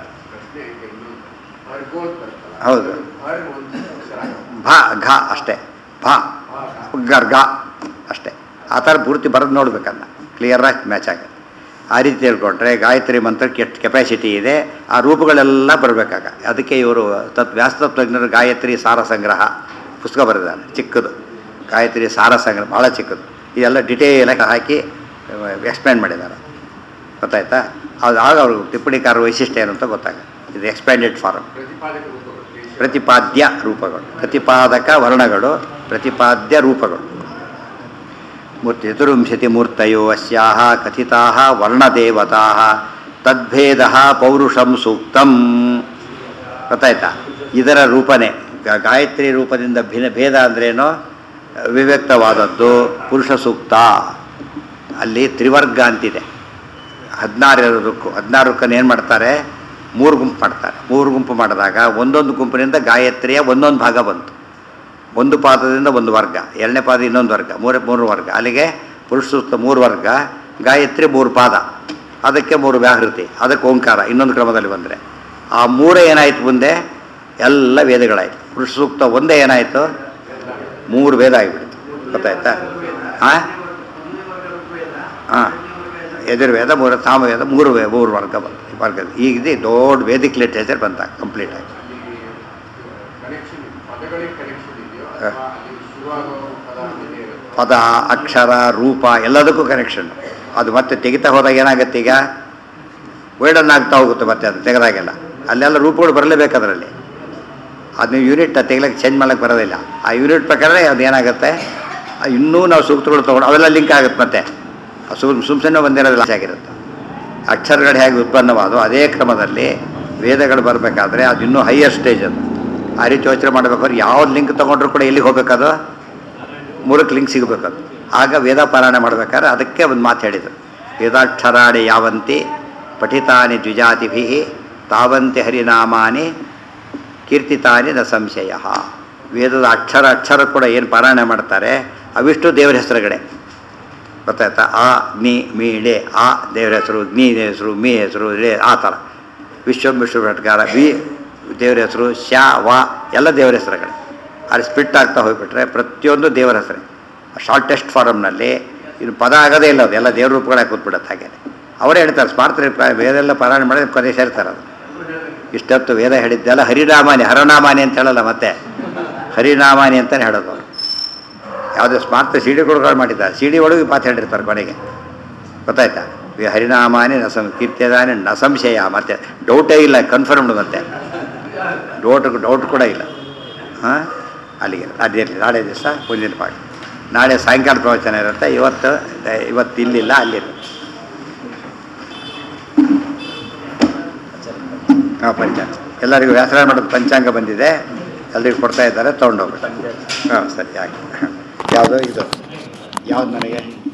ಹೌದು ಭಾ ಘ ಅಷ್ಟೇ ಭಾ ಗರ್ ಗ ಅಷ್ಟೇ ಆ ಥರ ಪೂರ್ತಿ ಬರೆದು ನೋಡ್ಬೇಕನ್ನ ಕ್ಲಿಯರಾಗಿ ಮ್ಯಾಚ್ ಆಗುತ್ತೆ ಆ ರೀತಿ ತಿಳ್ಕೊಂಡ್ರೆ ಗಾಯತ್ರಿ ಮಂತ್ರಕ್ಕೆ ಎಷ್ಟು ಕೆಪಾಸಿಟಿ ಇದೆ ಆ ರೂಪಗಳೆಲ್ಲ ಬರಬೇಕಾಗ ಅದಕ್ಕೆ ಇವರು ತತ್ ವ್ಯಾಸ್ತತ್ವಜ್ಞರು ಗಾಯತ್ರಿ ಸಾರ ಸಂಗ್ರಹ ಪುಸ್ತಕ ಬರೆದಿದ್ದಾರೆ ಚಿಕ್ಕದು ಗಾಯತ್ರಿ ಸಾರ ಸಂಗ್ರಹ ಭಾಳ ಚಿಕ್ಕದು ಇದೆಲ್ಲ ಡಿಟೇಲಾಗಿ ಹಾಕಿ ಎಕ್ಸ್ಪ್ಲೇನ್ ಮಾಡಿದ್ದಾರೆ ಗೊತ್ತಾಯ್ತಾ ಅದು ಆಗ ಅವರು ಟಿಪ್ಪಣಿಕಾರ ವೈಶಿಷ್ಟ್ಯ ಏನು ಅಂತ ಗೊತ್ತಾಗುತ್ತೆ ಇದು ಎಕ್ಸ್ಪ್ಯಾಂಡೆಡ್ ಫಾರಮ್ ಪ್ರತಿಪಾದ್ಯ ರೂಪಗಳು ಪ್ರತಿಪಾದಕ ವರ್ಣಗಳು ಪ್ರತಿಪಾದ್ಯ ರೂಪಗಳು ಮೂರ್ತಿ ಚತುರ್ವಿಂಶತಿ ಮೂರ್ತಯೋ ಅಸ್ಯಾಹ ಕಥಿತಾ ವರ್ಣದೇವತಾ ತದ್ಭೇದ ಪೌರುಷಂ ಸೂಕ್ತಂ ಗೊತ್ತಾಯ್ತಾ ಇದರ ರೂಪನೇ ಗ- ಗಾಯತ್ರಿ ರೂಪದಿಂದ ಭಿನ್ನ ಭೇದ ಅಂದ್ರೇನು ವಿವ್ಯಕ್ತವಾದದ್ದು ಪುರುಷ ಸೂಕ್ತ ಅಲ್ಲಿ ತ್ರಿವರ್ಗ ಅಂತಿದೆ ಹದಿನಾರು ಇರೋದಕ್ಕೂ ಹದಿನಾರು ರುಕ್ಕನ್ನು ಏನು ಮಾಡ್ತಾರೆ ಮೂರು ಗುಂಪು ಮಾಡ್ತಾರೆ ಮೂರು ಗುಂಪು ಮಾಡಿದಾಗ ಒಂದೊಂದು ಗುಂಪಿನಿಂದ ಗಾಯತ್ರಿಯ ಒಂದೊಂದು ಭಾಗ ಬಂತು ಒಂದು ಪಾದದಿಂದ ಒಂದು ವರ್ಗ ಎರಡನೇ ಪಾದ ಇನ್ನೊಂದು ವರ್ಗ ಮೂರೇ ಮೂರು ವರ್ಗ ಅಲ್ಲಿಗೆ ಪುರುಷ ಸೂಕ್ತ ಮೂರು ವರ್ಗ ಗಾಯತ್ರಿ ಮೂರು ಪಾದ ಅದಕ್ಕೆ ಮೂರು ವ್ಯಾಹೃತಿ ಅದಕ್ಕೆ ಓಂಕಾರ ಇನ್ನೊಂದು ಕ್ರಮದಲ್ಲಿ ಬಂದರೆ ಆ ಮೂರೇ ಏನಾಯಿತು ಮುಂದೆ ಎಲ್ಲ ವೇದಗಳಾಯಿತು ಪುರುಷ ಸೂಕ್ತ ಒಂದೇ ಏನಾಯಿತು ಮೂರು ವೇದ ಆಗಿಬಿಡ್ತು ಗೊತ್ತಾಯ್ತಾ ಹಾಂ ಹಾಂ ಯಜುರ್ವೇದ ಮೂರು ಸಾಮವೇದ ಮೂರು ವೇ ಮೂರು ವರ್ಗ ಬಂತು ವರ್ಗ ಈಗ ದೊಡ್ಡ ವೇದಿಕ್ ಲಿಟ್ರೇಚರ್ ಬಂತ ಕಂಪ್ಲೀಟ್ ಆಗಿ ಕನೆಕ್ಷನ್ ಪದಗಳಿಗೆ ಕನೆಕ್ಷನ್ ಇದೆಯೋ ಹ. ಅಥವಾ ಅಲ್ಲಿ ಪದ ಅಕ್ಷರ ರೂಪ ಎಲ್ಲದಕ್ಕೂ ಕನೆಕ್ಷನ್ ಅದು ಮತ್ತೆ ತೆಗಿತಾ ಹೋದಾಗ ಏನಾಗುತ್ತೆ ಈಗ ವರ್ಡನ್ ಆಗ್ತಾ ಹೋಗುತ್ತೆ ಮತ್ತೆ ಅದು ತೆಗೆದಾಗೆಲ್ಲ ಅಲ್ಲೆಲ್ಲ ರೂಪಗಳು ಬರಲೇಬೇಕು ಅದರಲ್ಲಿ ಅದು ನೀವು ಯೂನಿಟ್ ತೆಗಿಲಕ್ಕೆ ಚೇಂಜ್ ಮಾಡ್ಲಿಕ್ಕೆ ಬರೋದಿಲ್ಲ ಆ ಯೂನಿಟ್ ಪ್ರಕಾರ ಅದು ಏನಾಗುತ್ತೆ ಆ ಇನ್ನೂ ನಾವು ಸೂಕ್ತಗಳು ತೊಗೊಂಡು ಅವೆಲ್ಲ ಲಿಂಕ್ ಆಗುತ್ತೆ ಮತ್ತೆ ಸುಮ್ ಸುಮ್ಸನೆ ಒಂದಿರೋದಿಲ್ಲ ಆಗಿರುತ್ತೆ ಅಕ್ಷರಗಳು ಹೇಗೆ ಉತ್ಪನ್ನವಾದವು ಅದೇ ಕ್ರಮದಲ್ಲಿ ವೇದಗಳು ಬರಬೇಕಾದ್ರೆ ಅದು ಇನ್ನೂ ಹೈಯರ್ ಸ್ಟೇಜ್ ಅದು ಆ ರೀತಿ ಯೋಚನೆ ಮಾಡಬೇಕಾದ್ರೆ ಯಾವ್ದು ಲಿಂಕ್ ತೊಗೊಂಡ್ರು ಕೂಡ ಎಲ್ಲಿಗೆ ಹೋಗ್ಬೇಕದು ಮೂರಕ್ಕೆ ಲಿಂಕ್ ಸಿಗಬೇಕದು ಆಗ ವೇದ ಪಾರಾಯಣ ಮಾಡ್ಬೇಕಾದ್ರೆ ಅದಕ್ಕೆ ಒಂದು ಮಾತು ಹೇಳಿದರು ವೇದಾಕ್ಷರಾಣಿ ಯಾವಂತಿ ಪಠಿತಾನಿ ದ್ವಿಜಾತಿಭಿ ತಾವಂತಿ ಹರಿನಾಮಾನಿ ಕೀರ್ತಿತಾನಿ ನ ಸಂಶಯ ವೇದದ ಅಕ್ಷರ ಅಕ್ಷರ ಕೂಡ ಏನು ಪಾರಾಯಣ ಮಾಡ್ತಾರೆ ಅವಿಷ್ಟು ದೇವರ ಹೆಸರುಗಳೇ ಗೊತ್ತಾಯ್ತಾ ಆ ನಿ ಮೀಳೆ ಆ ದೇವರ ಹೆಸರು ನಿ ಹೆಸರು ಮೀ ಹೆಸರು ರೇ ಆ ಥರ ವಿಶ್ವಂ ವಿಶ್ವ ಭಟ್ಕಾರ ಬಿ ದೇವರ ಹೆಸರು ಶ ವ ಎಲ್ಲ ದೇವರ ಹೆಸರುಗಳೇ ಅಲ್ಲಿ ಸ್ಪಿಟ್ ಆಗ್ತಾ ಹೋಗ್ಬಿಟ್ರೆ ಪ್ರತಿಯೊಂದು ದೇವರ ಹೆಸರೇ ಶಾರ್ಟೆಸ್ಟ್ ಫಾರಮ್ನಲ್ಲಿ ಇದು ಪದ ಆಗೋದೇ ಇಲ್ಲ ಅದು ಎಲ್ಲ ದೇವ್ರ ರೂಪಗಳಾಗಿ ಕೂತ್ಬಿಡುತ್ತೆ ಹಾಗೆ ಅವರೇ ಹೇಳ್ತಾರೆ ಸ್ಮಾರ್ಥ ವೇದ ಎಲ್ಲ ಪಾರಾಯಣ ಮಾಡಿದ್ರೆ ಕೊನೆ ಸೇರ್ತಾರೆ ಅದು ಇಷ್ಟೊತ್ತು ವೇದ ಹೇಳಿದ್ದೆಲ್ಲ ಹರಿನಾಮಾನಿ ಹರನಾಮಾನಿ ಅಂತ ಹೇಳಲ್ಲ ಮತ್ತೆ ಹರಿನಾಮಾನಿ ಅಂತಲೇ ಹೇಳೋದು ಅವರು ಯಾವುದೇ ಸ್ಮಾರ್ಟ್ ಸಿ ಡಿಗಳು ಮಾಡಿದ್ದಾರೆ ಸಿ ಡಿ ಒಳಗೆ ಮಾತು ಹೇಳಿರ್ತಾರೆ ಕೊನೆಗೆ ಗೊತ್ತಾಯ್ತಾ ಈ ಹರಿನಾಮಾನಿ ನಸಂ ಕೀರ್ತಿದಾನಿ ನ ಸಂಶಯ ಮತ್ತೆ ಡೌಟೇ ಇಲ್ಲ ಕನ್ಫರ್ಮ್ಡ್ ಮತ್ತೆ ಡೌಟ್ ಡೌಟ್ ಕೂಡ ಇಲ್ಲ ಹಾಂ ಅಲ್ಲಿಗೆ ಅದಿರಲಿ ನಾಳೆ ದಿವಸ ಮುಂದಿನ ಪಾಠ ನಾಳೆ ಸಾಯಂಕಾಲ ಪ್ರವಚನ ಇರುತ್ತೆ ಇವತ್ತು ಇವತ್ತು ಇಲ್ಲಿಲ್ಲ ಅಲ್ಲಿಲ್ಲ ಹಾಂ ಪಂಚಾಂಗ ಎಲ್ಲರಿಗೂ ವ್ಯಾಸರಾಯ ಮಾಡೋದು ಪಂಚಾಂಗ ಬಂದಿದೆ ಎಲ್ರಿಗೂ ಕೊಡ್ತಾ ಇದ್ದಾರೆ ತೊಗೊಂಡೋಗ್ಬಿಟ್ಟು ಹಾಂ ಸರಿ ಆಯ್ತು ಯಾವುದು ಇದು ಯಾವ್ದು ನನಗೆ